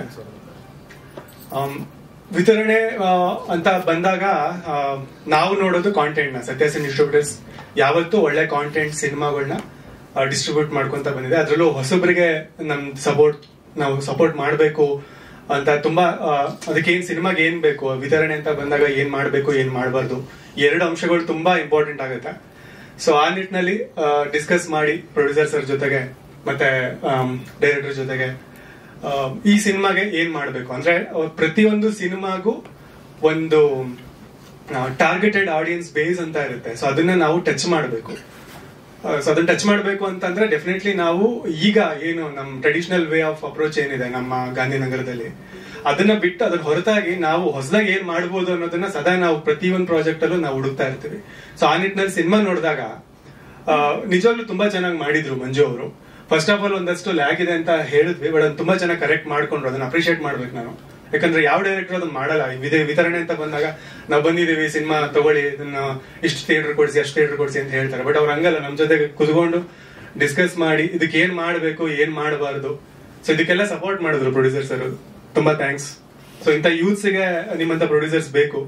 Speaker 11: ಆಮ್, ವಿತರಣೆ ಆ, ಅಂತ ಬಂದಾಗ ಆ, ನಾವು ನೋಡೋದು ಕಾಂಟೆಂಟ್ ನ ಸತ್ಯಾಸಿನ್ ಡಿಸ್ಟ್ರಿಬ್ಯೂಟರ್ಸ್ ಯಾವತ್ತೂ ಒಳ್ಳೆ ಕಾಂಟೆಂಟ್ ಸಿನಿಮಾಗಳನ್ನ ಡಿಸ್ಟ್ರಿಬ್ಯೂಟ್ ಮಾಡ್ಕೊಂತ ಬಂದಿದೆ ಅದರಲ್ಲೂ ಹೊಸಬರಿಗೆ ನಮ್ ಸಪೋರ್ಟ್ ನಾವು ಸಪೋರ್ಟ್ ಮಾಡಬೇಕು ಅಂತ ತುಂಬಾ ಆ, ಅದಕ್ಕೆ ಏನ್ ಸಿನಿಮಾಗೆ ಏನ್ ಬೇಕು ವಿತರಣೆ ಅಂತ ಬಂದಾಗ ಏನ್ ಮಾಡ್ಬೇಕು ಏನ್ ಮಾಡಬಾರ್ದು ಎರಡು ಅಂಶಗಳು ತುಂಬಾ ಇಂಪಾರ್ಟೆಂಟ್ ಆಗುತ್ತೆ ಸೊ ಆ ನಿಟ್ಟಿನಲ್ಲಿ ಡಿಸ್ಕಸ್ ಮಾಡಿ ಪ್ರೊಡ್ಯೂಸರ್ ಸರ್ ಜೊತೆಗೆ ಮತ್ತೆ ಡೈರೆಕ್ಟರ್ ಜೊತೆಗೆ ಆ, ಈ ಸಿನಿಮಾಗೆ ಏನ್ ಮಾಡ್ಬೇಕು ಅಂದ್ರೆ ಅವ್ರ್ ಪ್ರತಿಯೊಂದು ಸಿನಿಮಾಗೂ ಒಂದು ಟಾರ್ಗೆಟೆಡ್ ಆಡಿಯನ್ಸ್ ಬೇಸ್ ಅಂತ ಇರುತ್ತೆ ಸೊ ಅದನ್ನ ನಾವು ಟಚ್ ಮಾಡಬೇಕು ಸೊ ಅದನ್ನ ಟಚ್ ಮಾಡಬೇಕು ಅಂತಂದ್ರೆ ಡೆಫಿನೆಟ್ಲಿ ನಾವು ಈಗ ಏನು ನಮ್ ಟ್ರೆಡಿಷನಲ್ ವೇ ಆಫ್ ಅಪ್ರೋಚ್ ಏನಿದೆ ನಮ್ಮ ಗಾಂಧಿನಗರದಲ್ಲಿ ಅದನ್ನ ಬಿಟ್ಟು ಅದ್ರ ಹೊರತಾಗಿ ನಾವು ಹೊಸದಾಗಿ ಏನ್ ಮಾಡ್ಬೋದು ಅನ್ನೋದನ್ನ ಸದಾ ನಾವು ಪ್ರತಿಯೊಂದು ಪ್ರಾಜೆಕ್ಟ್ ಅಲ್ಲೂ ನಾವು ಹುಡುಕ್ತಾ ಇರ್ತೀವಿ ಸೊ ಆ ನಿಟ್ಟಿನಲ್ಲಿ ಸಿನಿಮಾ ನೋಡಿದಾಗ ಆ, ನಿಜವಾಗ್ಲೂ ತುಂಬಾ ಚೆನ್ನಾಗಿ ಮಾಡಿದ್ರು ಮಂಜು ಅವರು ಫಸ್ಟ್ ಆಫ್ ಆಲ್ ಒಂದಷ್ಟು ಲ್ಯಾಗ್ ಇದೆ ಅಂತ ಹೇಳಿದ್ವಿ ಬಟ್ ಅದನ್ನ ತುಂಬಾ ಚೆನ್ನಾಗಿ ಕರೆಕ್ಟ್ ಮಾಡ್ಕೊಂಡ್ರು ಅದನ್ನ ಅಪ್ರಿಶಿಯೇಟ್ ಮಾಡ್ಬೇಕು ನಾನು ಯಾಕಂದ್ರೆ ಯಾವ ಡೈರೆಕ್ಟರ್ ಅದನ್ನ ಮಾಡಲ್ಲ ವಿಧ ವಿತರಣೆ ಅಂತ ಬಂದಾಗ ನಾವು ಬಂದಿದೀವಿ ಸಿನಿಮಾ ತಗೊಳ್ಳಿ ಇದನ್ನ ಇಷ್ಟು ಥಿಯೇಟರ್ ಕೊಡಿಸಿ ಅಷ್ಟು ಥಿಯೇಟರ್ ಕೊಡಿಸಿ ಅಂತ ಹೇಳ್ತಾರೆ ಬಟ್ ಅವ್ರು ಹಂಗಲ್ಲ ನಮ್ ಜೊತೆಗೆ ಕುತ್ಕೊಂಡು ಡಿಸ್ಕಸ್ ಮಾಡಿ ಇದಕ್ಕೆ ಏನ್ ಮಾಡ್ಬೇಕು ಏನ್ ಮಾಡಬಾರ್ದು ಸೊ ಇದಕ್ಕೆಲ್ಲ ಸಪೋರ್ಟ್ ಮಾಡಿದ್ರು ಪ್ರೊಡ್ಯೂಸರ್ಸ್ ಅವರು ತುಂಬಾ ಥ್ಯಾಂಕ್ಸ್ ಸೊ ಇಂಥ ಯೂತ್ಸ್ ಗೆ ನಿಮ್ಮಂತ ಪ್ರೊಡ್ಯೂಸರ್ಸ್ ಬೇಕು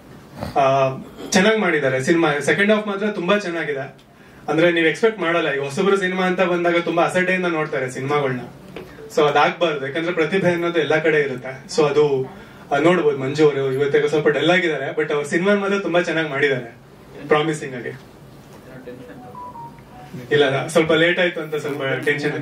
Speaker 11: ಚೆನ್ನಾಗಿ ಮಾಡಿದ್ದಾರೆ ಸಿನಿಮಾ ಸೆಕೆಂಡ್ ಹಾಫ್ ಮಾತ್ರ ತುಂಬಾ ಚೆನ್ನಾಗಿದೆ ಅಂದ್ರೆ ನೀವು ಎಕ್ಸ್ಪೆಕ್ಟ್ ಮಾಡಲ್ಲ ಈ ಹೊಸಬ್ರು ಸಿನಿಮಾ ಅಂತ ಬಂದಾಗ ತುಂಬಾ ಅಸಡ್ಡೆಯಿಂದ ನೋಡ್ತಾರೆ ಸಿನಿಮಾಗಳನ್ನ ಸೊ ಅದಾಗ್ಬಾರ್ದು ಯಾಕಂದ್ರೆ ಪ್ರತಿಭೆ ಅನ್ನೋದು ಎಲ್ಲಾ ಕಡೆ ಇರುತ್ತೆ ಸೊ ಅದು ಆ, ನೋಡ್ಬೋದು ಮಂಜು ಅವರು ಇವತ್ತಿಗೆ ಸ್ವಲ್ಪ ಡಲ್ ಆಗಿದ್ದಾರೆ ಬಟ್ ಅವ್ರ ಸಿನಿಮಾ ಮಾತ್ರ ತುಂಬಾ ಚೆನ್ನಾಗಿ ಮಾಡಿದ್ದಾರೆ ಪ್ರಾಮಿಸಿಂಗ್ ಆಗಿ ಇಲ್ಲ ಸ್ವಲ್ಪ ಲೇಟ್ ಆಯ್ತು ಅಂತ ಸ್ವಲ್ಪ ಟೆನ್ಷನ್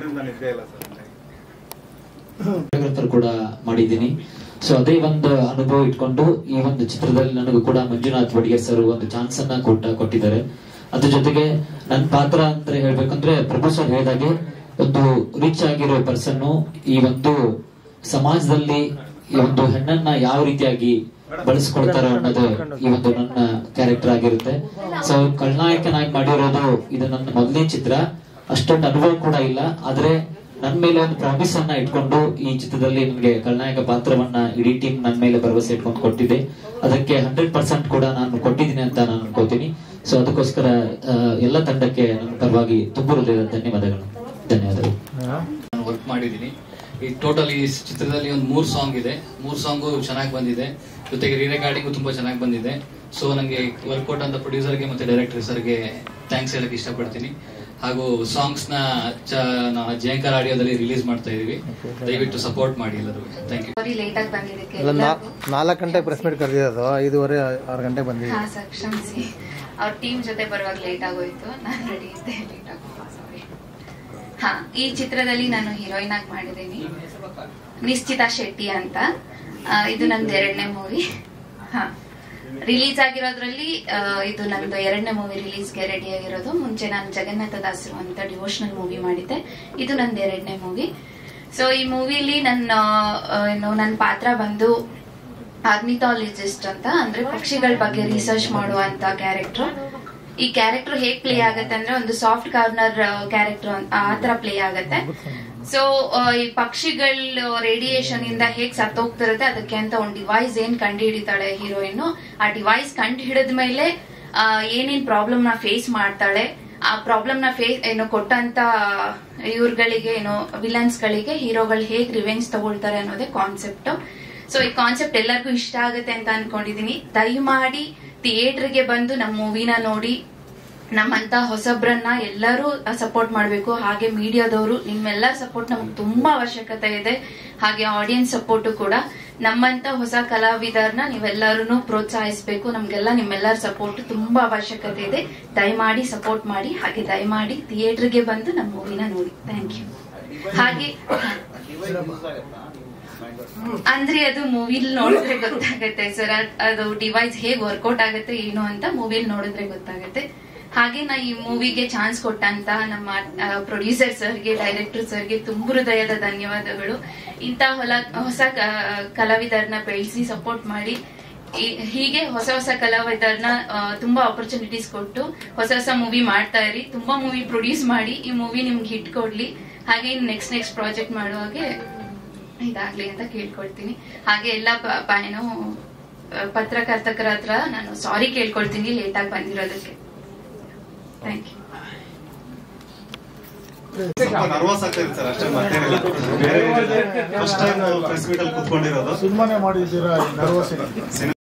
Speaker 12: ಫೋಟೋಗ್ರಾಫರ್ ಕೂಡ ಮಾಡಿದ್ದೀನಿ ಸೊ ಅದೇ ಒಂದು ಅನುಭವ ಇಟ್ಕೊಂಡು ಈ ಒಂದು ಚಿತ್ರದಲ್ಲಿ ನನಗೂ ಕೂಡ ಮಂಜುನಾಥ್ ಬಡಿಗೇರ್ ಸರ್ ಒಂದು ಚಾನ್ಸ್ ಅನ್ನ ಕೊಟ್ಟ ಕೊಟ್ಟಿದ್ದಾರೆ ಅದ್ರ ಜೊತೆಗೆ ನನ್ನ ಪಾತ್ರ ಅಂತ ಹೇಳ್ಬೇಕಂದ್ರೆ ಪ್ರಭು ಸರ್ ಹೇಳಿದಾಗೆ ಒಂದು ರಿಚ್ ಆಗಿರೋ ಪರ್ಸನ್ ಈ ಒಂದು ಸಮಾಜದಲ್ಲಿ ಈ ಒಂದು ಹೆಣ್ಣನ್ನ ಯಾವ ರೀತಿಯಾಗಿ ಬಳಸ್ಕೊಳ್ತಾರೋ ಅನ್ನೋದು ಈ ಒಂದು ನನ್ನ ಕ್ಯಾರೆಕ್ಟರ್ ಆಗಿರುತ್ತೆ ಸೊ ಖಳನಾಯಕನಾಗಿ ಮಾಡಿರೋದು ಇದು ನನ್ನ ಮೊದಲನೇ ಚಿತ್ರ ಅಷ್ಟೊಂದು ಅನುಭವ ಕೂಡ ಇಲ್ಲ ಆದ್ರೆ ನನ್ನ ಮೇಲೆ ಒಂದು ಪ್ರಾಮಿಸ್ ಅನ್ನ ಇಟ್ಕೊಂಡು ಈ ಚಿತ್ರದಲ್ಲಿ ನನಗೆ ಖಳನಾಯಕ ಪಾತ್ರವನ್ನ ಇಡೀ ಟೀಮ್ ನನ್ನ ಮೇಲೆ ಭರವಸೆ ಇಟ್ಕೊಂಡು ಕೊಟ್ಟಿದೆ ಅದಕ್ಕೆ ಹಂಡ್ರೆಡ್ ಪರ್ಸೆಂಟ್ ಕೂಡ ನಾನು ಕೊಟ್ಟಿದ್ದೀನಿ ಅಂತ ನಾನು ಅನ್ಕೋತೀನಿ ಸೊ ಅದಕ್ಕೋಸ್ಕರ ಆ, ಎಲ್ಲ ತಂಡಕ್ಕೆ ನನ್ನ ಪರವಾಗಿ ತುಂಬ ಹೃದಯದ ಧನ್ಯವಾದಗಳು ಧನ್ಯವಾದಗಳು
Speaker 10: ನಾನು ವರ್ಕ್ ಮಾಡಿದ್ದೀನಿ ಈ ಟೋಟಲ್ ಈ ಚಿತ್ರದಲ್ಲಿ ಒಂದು ಮೂರು ಸಾಂಗ್ ಇದೆ ಮೂರು ಸಾಂಗು ಚೆನ್ನಾಗಿ ಬಂದಿದೆ ಜೊತೆಗೆ ರೀ ರೆಕಾರ್ಡಿಂಗು ತುಂಬಾ ಚೆನ್ನಾಗಿ ಬಂದಿದೆ ಸೊ ನನಗೆ ವರ್ಕೌಟ್ ಅಂತ ಪ್ರೊಡ್ಯೂಸರ್ಗೆ ಮತ್ತೆ ಡೈರೆಕ್ಟರ್ ಸರ್ಗೆ ಥ್ಯಾಂಕ್ಸ್ ಹೇಳಕ್ ಇಷ್ಟಪಡ್ತೀನಿ ಹಾಗೂ ಸಾಂಗ್ಸ್ ನ ಚ- ನಾವು ಜಯಂಕರ್ ಆಡಿಯೋದಲ್ಲಿ ರಿಲೀಸ್ ಮಾಡ್ತಾ ಇದೀವಿ ದಯವಿಟ್ಟು ಸಪೋರ್ಟ್ ಮಾಡಿ ಎಲ್ಲರೂ ಥ್ಯಾಂಕ್ ಯು
Speaker 13: ಸಾರಿ ಲೇಟ್ ಆಗಿ ಬಂದಿದ್ದಕ್ಕೆ
Speaker 7: ಎಲ್ಲ ನಾ-
Speaker 13: ಎಲ್ಲರಿಗೂ.
Speaker 7: ನಾಲ್ಕು ಗಂಟೆಗೆ ಪ್ರೆಸ್ ಮೀಟ್ ಕರೆದಿರೋದು ಐದೂವರೆ ಆರು ಗಂಟೆಗೆ ಬಂದಿದ್ದೀವಿ
Speaker 13: ಹಾ ಸರ್ ಕ್ಷಮಿಸಿ ಅವ್ರ ಟೀಮ್ ಜೊತೆ ಬರುವಾಗ ಲೇಟ್ ಆಗೋಯ್ತು ನಾನು ರೆಡಿ ಇದ್ದೆ ಲೇಟ್ ಆಗೋದು ಸಾರಿ ಹಾ ಈ ಚಿತ್ರದಲ್ಲಿ ನಾನು ಹೀರೋಯಿನ್ ಆಗಿ ಮಾಡಿದ್ದೀನಿ ನಿಶ್ಚಿತಾ ಶೆಟ್ಟಿ ಅಂತ ಆ, ಇದು ನಂದು ಎರಡನೇ ಮೂವಿ ಹಾ ರಿಲೀಸ್ ಆಗಿರೋದ್ರಲ್ಲಿ ಆ, ಇದು ನಂದು ಎರಡನೇ ಮೂವಿ ರಿಲೀಸ್ಗೆ ರೆಡಿ ಆಗಿರೋದು ಮುಂಚೆ ನಾನು ಜಗನ್ನಾಥ ದಾಸರು ಅಂತ ಡಿವೋಷನಲ್ ಮೂವಿ ಮಾಡಿದ್ದೆ ಇದು ನಂದು ಎರಡನೇ ಮೂವಿ ಸೊ ಈ ಮೂವಿಲಿ ನನ್ನ ಆ, ಏನು ನನ್ನ ಪಾತ್ರ ಬಂದು ಆರ್ನಿಥಾಲಜಿಸ್ಟ್ ಅಂತ ಅಂದ್ರೆ ಪಕ್ಷಿಗಳ ಬಗ್ಗೆ ರಿಸರ್ಚ್ ಮಾಡುವಂತ ಕ್ಯಾರೆಕ್ಟರ್ ಈ ಕ್ಯಾರೆಕ್ಟರ್ ಹೇಗ್ ಪ್ಲೇ ಆಗತ್ತೆ ಅಂದ್ರೆ ಒಂದು ಸಾಫ್ಟ್ ಕಾರ್ನರ್ ಕ್ಯಾರೆಕ್ಟರ್ ಆ ತರ ಪ್ಲೇ ಆಗತ್ತೆ ಸೊ ಈ ಪಕ್ಷಿಗಳ ರೇಡಿಯೇಷನ್ ಇಂದ ಹೇಗ್ ಸತ್ತೋಗ್ತಿರುತ್ತೆ ಅದಕ್ಕೆ ಅಂತ ಒಂದು ಡಿವೈಸ್ ಏನ್ ಕಂಡು ಹಿಡಿತಾಳೆ ಹೀರೋಯಿನ್ ಆ ಡಿವೈಸ್ ಕಂಡು ಹಿಡಿದ ಮೇಲೆ ಏನೇನ್ ಪ್ರಾಬ್ಲಮ್ ನ ಫೇಸ್ ಮಾಡ್ತಾಳೆ ಆ ಪ್ರಾಬ್ಲಮ್ ನ ಫೇಸ್ ಏನು ಕೊಟ್ಟಂತ ಇವ್ರಗಳಿಗೆ ಏನು ವಿಲನ್ಸ್ ಗಳಿಗೆ ಹೀರೋಗಳು ಹೇಗ್ ರಿವೆಂಜ್ ತಗೊಳ್ತಾರೆ ಅನ್ನೋದೇ ಕಾನ್ಸೆಪ್ಟ್ ಸೊ ಈ ಕಾನ್ಸೆಪ್ಟ್ ಎಲ್ಲರಿಗೂ ಇಷ್ಟ ಆಗುತ್ತೆ ಅಂತ ಅನ್ಕೊಂಡಿದೀನಿ ದಯಮಾಡಿ ಥಿಯೇಟರ್ಗೆ ಬಂದು ನಮ್ಮ ಮೂವಿನ ನೋಡಿ ನಮ್ಮಂತ ಹೊಸಬ್ರನ್ನ ಎಲ್ಲರೂ ಸಪೋರ್ಟ್ ಮಾಡಬೇಕು ಹಾಗೆ ಮೀಡಿಯಾದವರು ನಿಮ್ಮೆಲ್ಲರ ಸಪೋರ್ಟ್ ನಮ್ಗೆ ತುಂಬಾ ಅವಶ್ಯಕತೆ ಇದೆ ಹಾಗೆ ಆಡಿಯನ್ಸ್ ಸಪೋರ್ಟ್ ಕೂಡ ನಮ್ಮಂತ ಹೊಸ ಕಲಾವಿದರನ್ನ ನೀವೆಲ್ಲರೂ ಪ್ರೋತ್ಸಾಹಿಸಬೇಕು ನಮ್ಗೆಲ್ಲ ನಿಮ್ಮೆಲ್ಲರ ಸಪೋರ್ಟ್ ತುಂಬಾ ಅವಶ್ಯಕತೆ ಇದೆ ದಯಮಾಡಿ ಸಪೋರ್ಟ್ ಮಾಡಿ ಹಾಗೆ ದಯಮಾಡಿ ಥಿಯೇಟರ್ಗೆ ಬಂದು ನಮ್ಮ ಮೂವಿನ ನೋಡಿ ಥ್ಯಾಂಕ್ ಯು ಹಾಗೆ ಅಂದ್ರೆ ಅದು ಮೂವಿಲ್ ನೋಡಿದ್ರೆ ಗೊತ್ತಾಗತ್ತೆ ಸರ್ ಅದು ಡಿವೈಸ್ ಹೇಗ್ ವರ್ಕೌಟ್ ಆಗುತ್ತೆ ಏನು ಅಂತ ಮೂವಿಲ್ ನೋಡಿದ್ರೆ ಗೊತ್ತಾಗತ್ತೆ ಹಾಗೆ ನಾ ಈ ಮೂವಿಗೆ ಚಾನ್ಸ್ ಕೊಟ್ಟಂತ ನಮ್ಮ ಪ್ರೊಡ್ಯೂಸರ್ ಸರ್ಗೆ ಡೈರೆಕ್ಟರ್ ಸರ್ಗೆ ತುಂಬ ಹೃದಯದ ಧನ್ಯವಾದಗಳು ಇಂತ ಹೊಲ ಹೊಸ ಕ- ಕಲಾವಿದರನ್ನ ಬೆಳೆಸಿ ಸಪೋರ್ಟ್ ಮಾಡಿ ಈ- ಹೀಗೆ ಹೊಸ ಹೊಸ ಕಲಾವಿದರನ್ನ ಆ, ತುಂಬಾ ಆಪರ್ಚುನಿಟೀಸ್ ಕೊಟ್ಟು ಹೊಸ ಹೊಸ ಮೂವಿ ಮಾಡ್ತಾ ಇರಿ ತುಂಬಾ ಮೂವಿ ಪ್ರೊಡ್ಯೂಸ್ ಮಾಡಿ ಈ ಮೂವಿ ನಿಮ್ಗೆ ಹಿಟ್ ಕೊಡ್ಲಿ ಹಾಗೆ ನೆಕ್ಸ್ಟ್ ನೆಕ್ಸ್ಟ್ ಪ್ರಾಜೆಕ್ಟ್ ಮಾಡುವಾಗೆ ಇದಾಗ್ಲಿ ಅಂತ ಕೇಳ್ಕೊಳ್ತೀನಿ ಹಾಗೆ ಎಲ್ಲ ಪ- ಪ- ಏನು ಆ, ಪತ್ರಕರ್ತಕರ ಹತ್ರ ನಾನು ಸಾರಿ ಕೇಳ್ಕೊಳ್ತೀನಿ ಲೇಟ್ ಆಗಿ ಬಂದಿರೋದಕ್ಕೆ ಥ್ಯಾಂಕ್ ಯು
Speaker 2: ಸ್ವಲ್ಪ ನರ್ವಸ್ ಆಗ್ತಾ ಇದೆ ಸರ್ ಅಷ್ಟೇ ಮತ್ತೇನಿಲ್ಲ ಬೇರೆ ಫಸ್ಟ್ ಟೈಮ್ ಪ್ರೆಸ್ ಮೀಟ್ ಅಲ್ಲಿ ಕುತ್ಕೊಂಡಿರೋದು
Speaker 14: ಸಿನಿಮಾನೇ ಮಾಡಿದ್ದೀರಾ ನರ್ವಸ್ ಇದೆ